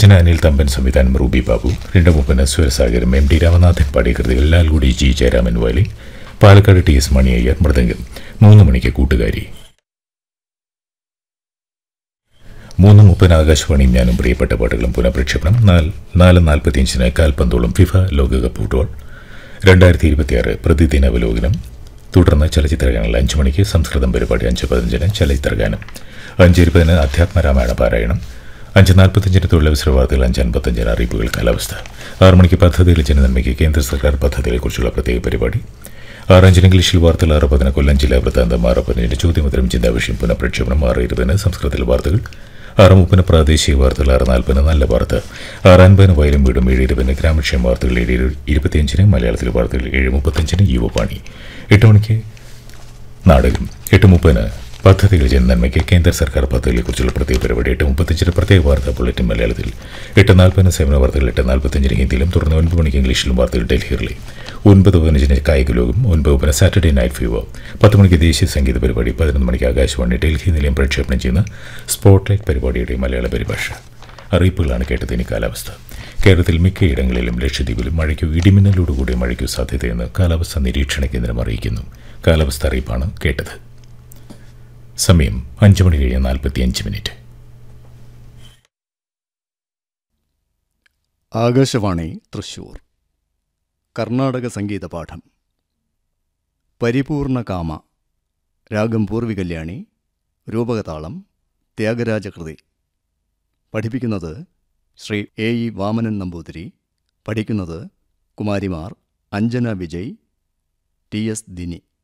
രചന അനിൽ തമ്പൻ സംവിധാനം റൂബി ബാബു രണ്ട് മുപ്പന് സ്വരസാഗരം എം ടി രാമനാഥൻ പാടിയ കൃതികൾ Lalgudi G Jayaraman violin Palakkad T S Mani Iyer mridangam മൂന്ന് മണിക്ക് കൂട്ടുകാരി മൂന്ന് മുപ്പതിന് ആകാശവാണിയും ഞാനും പ്രിയപ്പെട്ട പാട്ടുകളും പുനഃപ്രക്ഷേപണം നാല് നാല് നാൽപ്പത്തിയഞ്ചിന് കാൽപന്തോളം ഫിഫ ലോകകപ്പ് ഫുട്ബോൾ രണ്ടായിരത്തി ഇരുപത്തിയാറ് പ്രതിദിന അവലോകനം തുടർന്ന് ചലച്ചിത്രഗാനങ്ങൾ അഞ്ച് മണിക്ക് സംസ്കൃതം പരിപാടി അഞ്ച് പതിനഞ്ചിന് ചലച്ചിത്രഗാനം അഞ്ച് ഇരുപതിന് അധ്യാത്മരാമായണ പാരായണം അഞ്ച് നാൽപ്പത്തഞ്ചിന് തൊഴിലവസര വാർത്തകൾ അഞ്ച് അൻപത്തഞ്ചിന് അറിയിപ്പുകൾ കാലാവസ്ഥ ആറ് മണിക്ക് പദ്ധതിയിൽ ജനനന്മയ്ക്ക് കേന്ദ്ര സർക്കാർ പദ്ധതികളെക്കുറിച്ചുള്ള പ്രത്യേക പരിപാടി ആറ് അഞ്ചിന് ഇംഗ്ലീഷിൽ വാർത്തകൾ ആറ് പതിന് കൊല്ലം ജില്ലാ വൃത്താന്തം ആറ് പതിനഞ്ചിന് ചോദ്യമുദ്രം ചിന്താവിഷയം പുനഃപ്രക്ഷേപണം ആറ് ഇരുപതിന് സംസ്കൃതത്തിൽ വാർത്തകൾ ആറ് മുപ്പതിന് പ്രാദേശിക വാർത്തകൾ ആറ് നാൽപ്പതിന് നല്ല വാർത്ത ആറ് അൻപതിന് വയലും വീടും ഏഴ് ഇരുപതിന് ഗ്രാമക്ഷേമ വാർത്തകൾ ഏഴ് ഇരു- ഇരുപത്തിയഞ്ചിന് മലയാളത്തിലെ വാർത്തകൾ ഏഴ് മുപ്പത്തഞ്ചിന് യുവപാണി എട്ട് മണിക്ക് നാടകം എട്ട് മുപ്പതിന് പദ്ധതികൾ ജനനന്മയ്ക്ക് കേന്ദ്ര സർക്കാർ പദ്ധതികളെക്കുറിച്ചുള്ള പ്രത്യേക പരിപാടി എട്ട് മുപ്പത്തഞ്ചിന് പ്രത്യേക വാർത്താ ബുള്ളറ്റിൻ മലയാളത്തിൽ എട്ട് നാൽപ്പതിന് സേവന വാർത്തകൾ എട്ട് നാൽപ്പത്തഞ്ചിന് ഹിന്ദിയിലും തുടർന്ന് ഒൻപത് മണിക്ക് ഇംഗ്ലീഷിലും വാർത്തകൾ ഡൽഹിയിലെ ഒൻപത് പതിനഞ്ചിന് കായിക ലോകം ഒൻപത് മുപ്പതിന് സാറ്റർഡേ നൈറ്റ് ഫീവർ പത്ത് മണിക്ക് ദേശീയ സംഗീത പരിപാടി പതിനൊന്ന് മണിക്ക് ആകാശവാണി ഡൽഹി നിലയം പ്രക്ഷേപണം ചെയ്യുന്ന സ്പോട്ട്ലൈറ്റ് പരിപാടിയുടെ മലയാള പരിഭാഷ അറിയിപ്പുകളാണ് കേട്ടത് ഇനി കാലാവസ്ഥ കേരളത്തിൽ മിക്കയിടങ്ങളിലും ലക്ഷദ്വീപിലും മഴയ്ക്കു ഇടിമിന്നലോടുകൂടിയ മഴയ്ക്കു സാധ്യതയെന്ന് കാലാവസ്ഥാ നിരീക്ഷണ കേന്ദ്രം അറിയിക്കുന്നു കാലാവസ്ഥ അറിയിപ്പാണ് കേട്ടത് സമയം അഞ്ച് മണി കഴിഞ്ഞ് നാൽപ്പത്തിയഞ്ച് മിനിറ്റ് ആകാശവാണി തൃശൂർ കർണാടക സംഗീത പാഠം പരിപൂർണ കാമ രാഗം പൂർവികല്യാണി രൂപകതാളം ത്യാഗരാജകൃതി പഠിപ്പിക്കുന്നത് ശ്രീ എ ഇ വാമനൻ നമ്പൂതിരി പഠിക്കുന്നത് കുമാരിമാർ അഞ്ജന വിജയ് ടി എസ് ദിനി